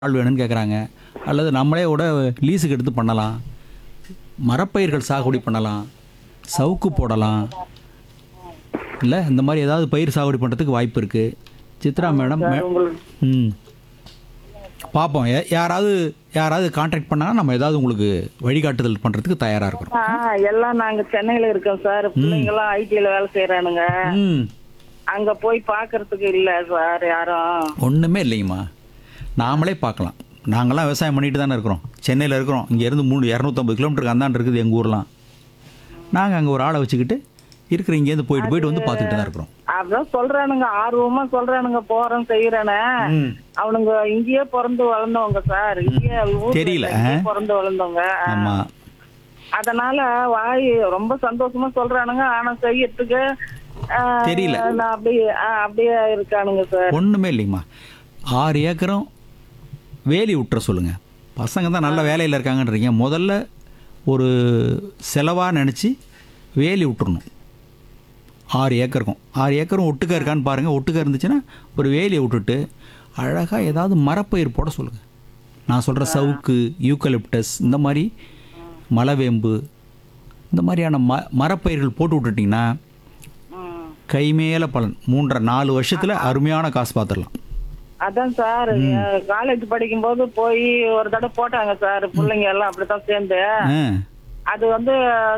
ஆள் வேணும்னு கேட்குறாங்க அல்லது நம்மளே கூட லீஸுக்கு எடுத்து பண்ணலாம் மரப்பயிர்கள் சாகுபடி பண்ணலாம் சவுக்கு போடலாம் இல்லை இந்த மாதிரி ஏதாவது பயிர் சாகுபடி பண்ணுறதுக்கு வாய்ப்பு இருக்குது சித்ரா மேடம் மே- உங்களுக்கு ம் பார்ப்போம் யா- யாராவது யாராவது கான்டாக்ட் பண்ணால் நம்ம ஏதாவது உங்களுக்கு வழிகாட்டுதல் பண்ணுறதுக்கு தயாராக இருக்கிறோம் ஆ, எல்லாம் நாங்க சென்னையில இருக்கோம் சார் பிள்ளைங்க எல்லாம் ஐடில வேலை செய்யறானுங்க ம் அங்க போய் பாக்குறதுக்கு இல்ல சார் யாரும் ஒன்றுமே இல்லைங்கம்மா நாமளே பார்க்கலாம் நாங்களாம் விவசாயம் பண்ணிட்டு தானே இருக்கிறோம் சென்னையில் இருக்கிறோம் இங்கேருந்து மூணு இரநூத்தம்பது கிலோமீட்டருக்கு அந்தாண்டு இருக்குது எங்கள் ஊர்லாம் நாங்கள் அங்கே ஒரு ஆளை வச்சுக்கிட்டு இருக்கிற இங்கேருந்து போயிட்டு போயிட்டு வந்து பார்த்துக்கிட்டு தான் இருக்கிறோம் அதான் சொல்றானுங்க ஆர்வமா சொல்றானுங்க போறோம் செய்யறேன்னு ம் அவனுங்க இங்கேயே பிறந்து வளர்ந்தவங்க சார் இங்கேயே ஊர்ல தெரியல, இங்கேயே ஆ? பிறந்து வளர்ந்தவங்க ஆமாம் அதனால வாய் ரொம்ப சந்தோஷமா சொல்றானுங்க ஆனா செய்யறதுக்கு ஆ, தெரியல. நான் அப்படியே ஆ, அப்படியே இருக்கானுங்க சார் ஒன்றுமே இல்லைங்கம்மா ஆறு ஏக்கரும் வேலி விட்டுற சொல்லுங்கள் பசங்க தான் நல்ல வேலையில் இருக்காங்கன்றீங்க முதல்ல ஒரு செலவாக நினச்சி வேலி விட்டுறணும் ஆறு ஏக்கருக்கும் ஆறு ஏக்கரும் ஒட்டுக்கா இருக்கான்னு பாருங்கள் ஒட்டுக்கா இருந்துச்சுன்னா ஒரு வேலியை விட்டுட்டு அழகாக ஏதாவது மரப்பயிர் போட சொல்லுங்கள் நான் சொல்கிற சவுக்கு யூக்கலிப்டஸ் இந்த மாதிரி மலவேம்பு இந்த மாதிரியான ம மரப்பயிர்கள் போட்டு விட்டுட்டிங்கன்னா ம். கை மேல பலன் மூன்றரை நாலு வருஷத்தில் அருமையான காசு பார்த்துடலாம் அதான் சார் காலேஜ் படிக்கும் போது போய் ஒரு தடவை போட்டாங்க சார் பிள்ளைங்க எல்லாம் அப்படித்தான் சேர்ந்து ஆ அது வந்து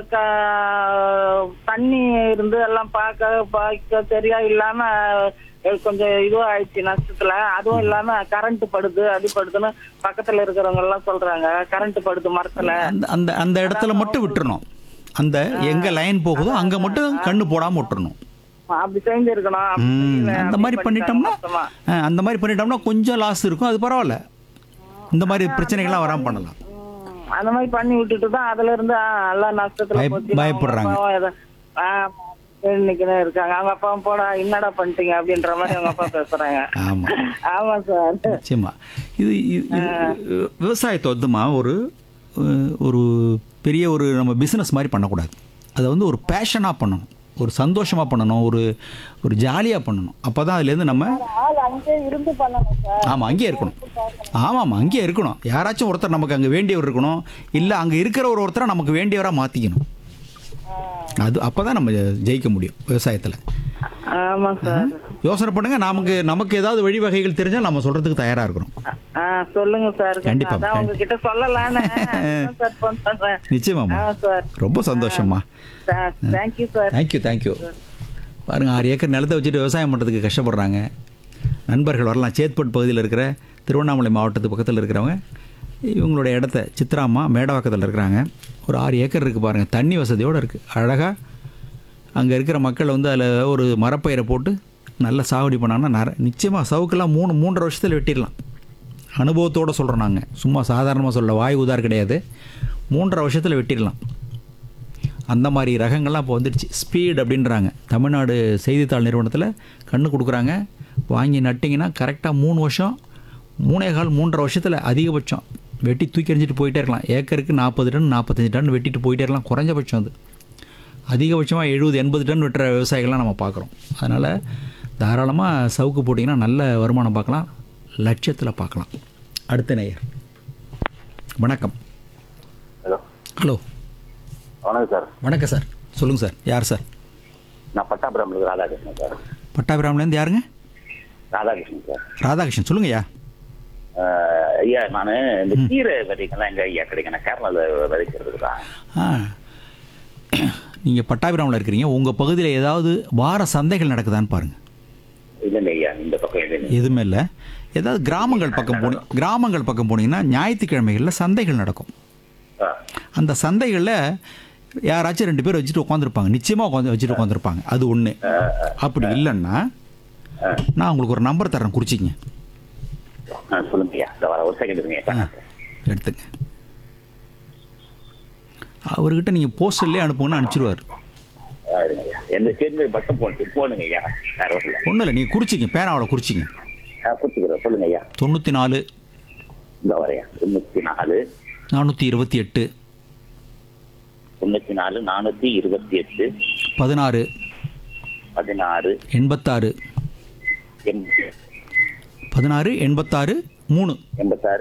க- தண்ணி இருந்து எல்லாம் பார்க்க பார்க்க சரியா இல்லாம அஹ், கொஞ்சம் இதுவா ஆயிடுச்சு நஷ்டத்துல அதுவும் இல்லாம கரண்ட் படுது அது படுதுன்னு பக்கத்துல இருக்கிறவங்க எல்லாம் சொல்றாங்க கரண்ட் படுது மரத்துல அந்த அந்த அந்த இடத்துல மட்டும் விட்டுறணும் அந்த எங்க லைன் போகுதோ அங்க மட்டும் கண்ணு போடாம விட்டுறணும் அப்படி செஞ்சிருக்கணும் அப்படி ம், செய்யல, அந்த அப்படி மாதிரி பண்ணிட்டாங்க பண்ணிட்டோம்னா மொத்தமா. ஆ, அந்த மாதிரி பண்ணிட்டோம்னா கொஞ்சம் லாஸ் இருக்கும் அது பரவாயில்ல இந்த மாதிரி பிரச்சனைகள்லாம் வராம பண்ணலாம் ம், அந்த மாதிரி பண்ணி விட்டுட்டு தான் அதுல இருந்து ஆ, எல்லாம் நஷ்டத்துல பய- போச்சு. பயப்படுறாங்க. அவங்க அப்பாவும் ஏதோ, ஆ, இன்னைக்குதான் இருக்காங்க அவங்க அப்பாவும் போடா என்னடா பண்ணிட்டீங்க அப்படின்ற மாதிரி அவங்க அப்பா பேசுறாங்க ஆமா ஆமா சார் நிச்சயமா இது இது- இது விவசாயத்தை வந்துமா ஒரு அஹ், ஒரு பெரிய ஒரு நம்ம பிஸ்னஸ் மாதிரி பண்ணக்கூடாது அதை வந்து ஒரு பேஷனாக பண்ணணும் ஒரு சந்தோஷமாக பண்ணணும் ஒரு ஒரு ஜாலியாக பண்ணணும் அப்போ தான் அதுலேருந்து நம்ம ஆள் அங்கே இருந்து பண்ணணும் சார் ஆமாம் அங்கேயே இருக்கணும் ஆமாம் அங்கேயே இருக்கணும் யாராச்சும் ஒருத்தர் நமக்கு அங்கே வேண்டியவர் இருக்கணும் இல்லை அங்கே இருக்கிற ஒரு ஒருத்தரை நமக்கு வேண்டியவராக மாற்றிக்கணும் அது அப்போ தான் நம்ம ஜெயிக்க முடியும் விவசாயத்தில் ஆமா சார் யோசனை பண்ணுங்க நமக்கு நமக்கு ஏதாவது வழிவகைகள் தெரிஞ்சால் நம்ம சொல்கிறதுக்கு தயாராக இருக்கிறோம் ஆ சொல்லுங்க சார் கண்டிப்பா, அதான் உங்ககிட்ட சொல்லலான்னு சார் ஃபோன் பண்றேன் நிச்சயமாம்மா ஆ சார் ரொம்ப சந்தோஷம்மா sir thank you sir thank you thank you பாருங்க ஆறு ஏக்கர் நிலத்தை வச்சுட்டு விவசாயம் பண்ணுறதுக்கு கஷ்டப்படுறாங்க நண்பர்கள் வரலாம் சேத்பட் பகுதியில் இருக்கிற திருவண்ணாமலை மாவட்டத்து பக்கத்தில் இருக்கிறவங்க இவங்களுடைய இடத்த சித்ராம்மா மேடவாக்கத்தில் இருக்கிறாங்க ஒரு ஆறு ஏக்கர் இருக்குது பாருங்கள் தண்ணி வசதியோடு இருக்குது அழகாக அங்கே இருக்கிற மக்கள் வந்து அதில் ஒரு மரப்பயிரை போட்டு நல்ல சாகுபடி பண்ணாங்கன்னா நர நிச்சயமாக சவுக்கெல்லாம் மூணு மூன்றரை வருஷத்தில் வெட்டிடலாம் அனுபவத்தோடு சொல்கிறோம் நாங்கள் சும்மா சாதாரணமாக சொல்ல வாய் உதார் கிடையாது மூன்றரை வருஷத்தில் வெட்டிடலாம் அந்த மாதிரி ரகங்கள்லாம் இப்போ வந்துடுச்சு ஸ்பீட் அப்படின்றாங்க தமிழ்நாடு செய்தித்தாள் நிறுவனத்தில் கண்ணு கொடுக்குறாங்க வாங்கி நட்டிங்கன்னா கரெக்டாக மூணு வருஷம் மூணே கால் மூன்றரை வருஷத்தில் அதிகபட்சம் வெட்டி தூக்கி எறிஞ்சிட்டு போயிட்டே இருக்கலாம் ஏக்கருக்கு நாற்பது டன் நாற்பத்தஞ்சு டன் வெட்டிட்டு போயிட்டே இருக்கலாம் குறைஞ்சபட்சம் அது அதிகபட்சமாக எழுபது எண்பது டன் வெட்டுற விவசாயிகள்லாம் நம்ம பார்க்குறோம் அதனால் தாராளமாக சவுக்கு போட்டிங்கன்னா நல்ல வருமானம் பார்க்கலாம் லட்சத்தில் பார்க்கலாம் அடுத்த நேயர் வணக்கம் ஹலோ ஹலோ வணக்கம் சார் வணக்கம் சார் சொல்லுங்கள் சார் யார் சார் நான் பட்டாபுரம்ல ராதாகிருஷ்ணன் சார் பட்டாபிராம்லேருந்து யாருங்க ராதாகிருஷ்ணன் சார் ராதாகிருஷ்ணன் சொல்லுங்கய்யா அஹ், ஐயா நான் இந்த கீரை விதைக்கெல்லாம் எங்க ஐயா கிடைக்கும் நான் கேரளாவில் விதைக்கிறதுக்கு தான் ஆ நீங்கள் பட்டாபிராமில் இருக்கிறீங்க உங்கள் பகுதியில் ஏதாவது வார சந்தைகள் நடக்குதான்னு பாருங்கள் இல்லைங்க ஐயா இந்த பக்கம் இல்லைங்க எதுவுமே இல்லை ஏதாவது கிராமங்கள் பக்கம் போனி கிராமங்கள் பக்கம் போனீங்கன்னா ஞாயிற்றுக்கிழமைகளில் சந்தைகள் நடக்கும் ஆ, அந்த சந்தைகளில் யாராச்சும் ரெண்டு பேர் வச்சுட்டு உட்காந்துருப்பாங்க நிச்சயமாக உட்காந்து வச்சுட்டு உட்காந்துருப்பாங்க அது ஒன்று அப்படி இல்லைன்னா நான் உங்களுக்கு ஒரு நம்பர் தரேன் குறிச்சிங்க ஆ, சொல்லுங்க ஐயா இந்த வர ஒரு செகண்ட் இருங்க ஆ எடுத்துங்க அவர்கிட்ட நீங்கள் போஸ்டர்லேயே அனுப்புங்கன்னு அனுப்பிச்சிடுவார் ஆ, இருங்க ஐயா எந்த சேர்ந்து பட்டம் போட்டு போடுங்க ஐயா வேற வரல ஒன்றும் இல்லை நீங்கள் குறிச்சிங்க பேனாவில் குறிச்சிங்க ஆ கொடுத்துக்கிறேன் சொல்லுங்க ஐயா தொண்ணூற்றி நாலு இந்த வரையா தொண்ணூற்றி நாலு நானூற்றி இருபத்தி எட்டு தொண்ணூற்றி நாலு நானூற்றி இருபத்தி எட்டு பதினாறு பதினாறு எண்பத்தாறு எண்பத்தி பதினாறு எண்பத்தாறு மூணு எண்பத்தாறு